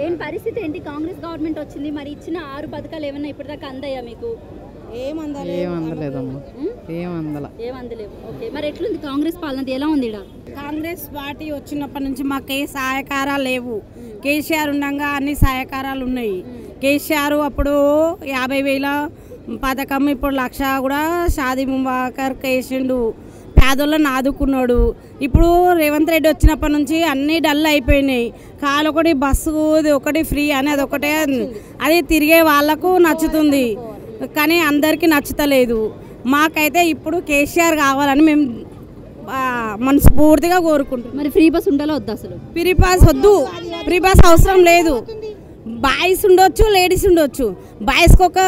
ఏం పరిస్థితి ఏంటి కాంగ్రెస్ గవర్నమెంట్ వచ్చింది మరి ఇచ్చిన ఆరు పథకాలు ఏమన్నా ఇప్పటిదాకా అందాయా మీకు ఏం అందలేదమ్మా ఉం? ఏం అందల ఏం అందలేవు ఓకే మరి ఎట్లుంది కాంగ్రెస్ పాలన ఎలా ఉంది ఈడ కాంగ్రెస్ పార్టీ వచ్చినప్పటి నుంచి మాకు ఏ సహాయకారాలు లేవు కేసీఆర్ ఉండగా అన్ని సహాయకారాలు ఉన్నాయి కేసీఆర్ అప్పుడు యాభై వేల పథకం ఇప్పుడు లక్ష కూడా షాదీ ముంబాకర్ వేసిండు పేదోళ్ళని ఆదుకున్నాడు ఇప్పుడు రేవంత్ రెడ్డి వచ్చినప్పటి నుంచి అన్నీ డల్ అయిపోయినాయి కాలు ఒకటి బస్సు ఒకటి ఫ్రీ అనేది ఒకటే అది తిరిగే వాళ్ళకు నచ్చుతుంది కానీ అందరికీ నచ్చుతలేదు మాకైతే ఇప్పుడు కేసీఆర్ కావాలని మేము ఆ, మనస్ఫూర్తిగా కోరుకుంటున్నాం మరి ఫ్రీ బస్ ఉండాలా వద్దా అసలు ఫ్రీ పాస్ వద్దు ఫ్రీ పాస్ అవసరం లేదు బాయ్స్ ఉండొచ్చు లేడీస్ ఉండొచ్చు బాయ్స్కి ఒక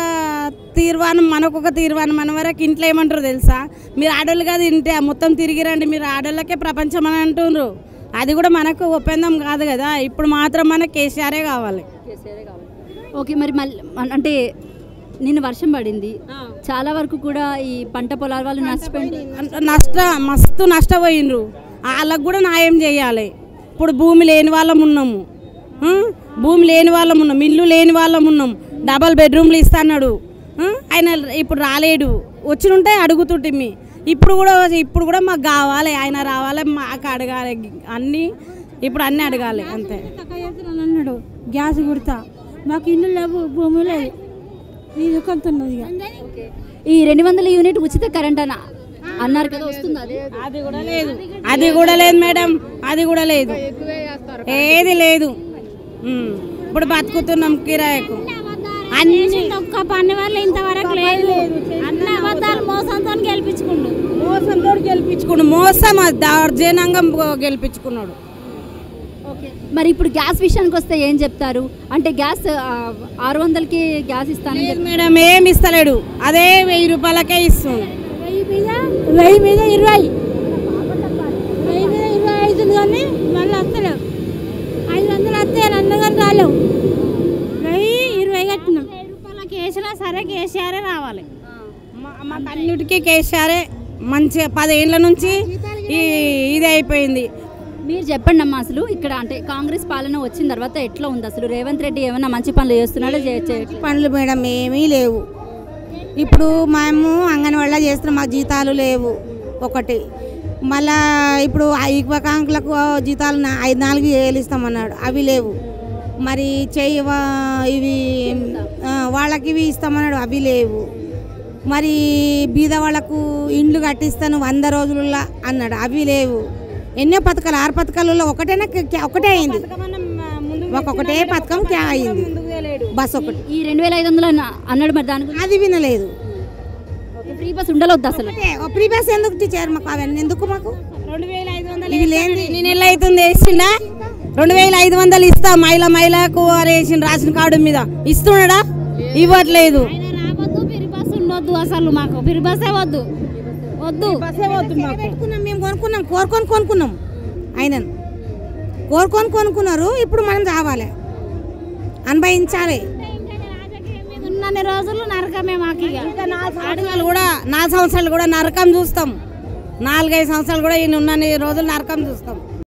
తీర్మానం మనకు ఒక తీర్మానం మన వరకు ఇంట్లో ఏమంటారు తెలుసా మీరు ఆడోళ్ళుగా తింటే మొత్తం తిరిగిరండి మీరు ఆడోళ్ళకే ప్రపంచం అని అంటున్నారు అది కూడా మనకు ఒప్పందం కాదు కదా ఇప్పుడు మాత్రం మనకు కేసీఆరే కావాలి ఓకే మరి మళ్ళీ అంటే నిన్న వర్షం పడింది చాలా వరకు కూడా ఈ పంట పొలాల వాళ్ళు నష్టపోయింది నష్ట మస్తు నష్టపోయినరు వాళ్ళకు కూడా న్యాయం చేయాలి ఇప్పుడు భూమి లేని వాళ్ళం ఉన్నాము ఆ? భూమి లేని వాళ్ళం ఉన్నాం ఇల్లు లేని వాళ్ళం ఉన్నాం డబల్ బెడ్రూమ్లు ఇస్తాన్నాడు ఆ? ఆయన ఇప్పుడు రాలేడు వచ్చి ఉంటే అడుగుతుంటిమి ఇప్పుడు కూడా ఇప్పుడు కూడా మాకు కావాలి ఆయన రావాలి మాకు అడగాలి అన్నీ ఇప్పుడు అన్నీ అడగాలి అంతే అన్నాడు గ్యాస్ కుడతా మాకు ఇల్లు లేవు భూమి లేదు ఇది కొంటున్నది ఇక ఈ రెండు వందల యూనిట్ ఉచిత కరెంట్ అన్న అన్నారు కదా వస్తుంది అదే అది కూడా లేదు అది కూడా లేదు మేడం అది కూడా లేదు ఏది లేదు ఉమ్. ఇప్పుడు బతుకుతున్నాం కిరాయకు అన్ని ఒక్క పని వల్ల ఇంతవరకు లేదు అన్ని అబద్ధాలు మోసంతో గెలిపించుకుండు మోసంతో గెలిపించుకున్నాడు మోసం అది దౌర్జన్యంగా గెలిపించుకున్నాడు ఓకే మరి ఇప్పుడు గ్యాస్ విషయానికి వస్తే ఏం చెప్తారు అంటే గ్యాస్ ఆ, ఆరు వందలకి గ్యాస్ ఇస్తానని లేదు చెప్పి మేడం ఏమి ఇస్తలేడు అదే వెయ్యి రూపాయలకే ఇస్తుంది వెయ్యి మీద వెయ్యి మీద ఇరవై వెయ్యి మీద ఇరవై అవుతుంది కానీ మళ్ళీ వస్తలేవు ఐదు వందలు వస్తే అన్నగారు రాలేవు వెయ్యి ఇరవై కట్టినాం వెయ్యి రూపాయలకి వేసినా సరే కేసీఆరే రావాలి మా- మాకు అన్నిటికీ కేసీఆరే మంచి పదేళ్ళ నుంచి ఈ ఇది అయిపోయింది మీరు చెప్పండి అమ్మా అసలు ఇక్కడ అంటే కాంగ్రెస్ పాలన వచ్చిన తర్వాత ఎట్లా ఉంది అసలు రేవంత్ రెడ్డి ఏమైనా మంచి పనులు చేస్తున్నాడో చే- చేయట్లేదా? పనులు మేడం ఏమీ లేవు ఇప్పుడు మేము అంగన్వాడలో చేస్తున్నాం మాకు జీతాలు లేవు ఒకటి మళ్ళా ఇప్పుడు వికలాంగులకు జీతాలు నా- ఐదు నాలుగు వేలు ఇస్తామన్నాడు అవి లేవు మరి చెయ్యి వా- ఇవి ఆ, వాళ్ళకి ఇవి ఇస్తామన్నాడు అవి లేవు మరి బీద వాళ్ళకు ఇండ్లు కట్టిస్తాను వంద రోజులలో అన్నాడు అవి లేవు ఎన్నో పథకాలు ఆరు పథకాలలో ఒకటేనా క్యా- ఒకటే అయింది ఒక్కొక్కటే పథకం క్యా అయింది బస్ ఒకటి ఈ రెండు వేల ఐదు వందలు అన్న- అన్నాడు మరి దాని గురించి అది వినలేదు ఫ్రీ బస్ ఉండాలొద్దు అసలు ఒకటే, ఓ ప్రీ బస్ ఎందుకు టీచర్ మాకు అవన్నీ ఎందుకు మాకు రెండు వేల ఐదు వందలు ఇవి లేని ఎన్ని నెలలు అవుతుంది వేసిండా రెండు వేల ఐదు వందలు ఇస్తా మహిళ మహిళకు అని వేసిన రాసిన కార్డు మీద ఇస్తున్నాడా ఇవ్వట్లేదు రావద్దు పిరి బస్సు ఉండొద్దు అసలు మాకు పిరి బస్సే వద్దు వద్దు పెట్టుకున్నాం మేము కొనుక్కున్నాం కోరుకొని కొనుక్కున్నాం ఆయన కోరుకొని కొనుక్కున్నారు ఇప్పుడు మనం రావాలి అనుభవించాలి ఉన్నన్ని రోజులు నరకమే మాకు ఇక సంవత్సరాలు కూడా నాలుగు సంవత్సరాలు కూడా నరకం చూస్తాం నాలుగైదు సంవత్సరాలు కూడా ఈయన ఉన్న రోజులు నరకం చూస్తాం